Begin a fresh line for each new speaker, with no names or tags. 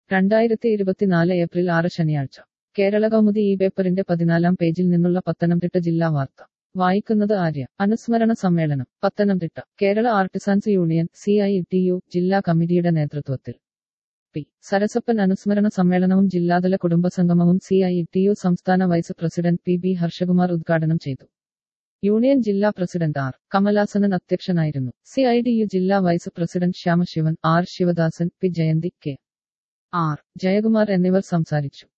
രണ്ടായിരത്തി ഇരുപത്തിനാല് ഏപ്രിൽ ആറ് ശനിയാഴ്ച കേരള കൗമുദി ഈ പേപ്പറിന്റെ പതിനാലാം പേജിൽ നിന്നുള്ള പത്തനംതിട്ട ജില്ലാ വാർത്ത വായിക്കുന്നത് ആര്യ അനുസ്മരണ സമ്മേളനം Pathanamthitta Kerala artisans union C I T U ജില്ലാ കമ്മിറ്റിയുടെ നേതൃത്വത്തിൽ പി സരസപ്പൻ അനുസ്മരണ സമ്മേളനവും ജില്ലാതല കുടുംബസംഗമവും സി ഐ ടി യു സംസ്ഥാന vice president P B Harshakumar ഉദ്ഘാടനം ചെയ്തു യൂണിയൻ ജില്ലാ പ്രസിഡന്റ് ആർ കമലാസനൻ അധ്യക്ഷനായിരുന്നു സി ഐ ഡി യു ജില്ലാ vice president Shyamashivan R Sivadasan P Jayanthi K R Jayakumar എന്നിവർ സംസാരിച്ചു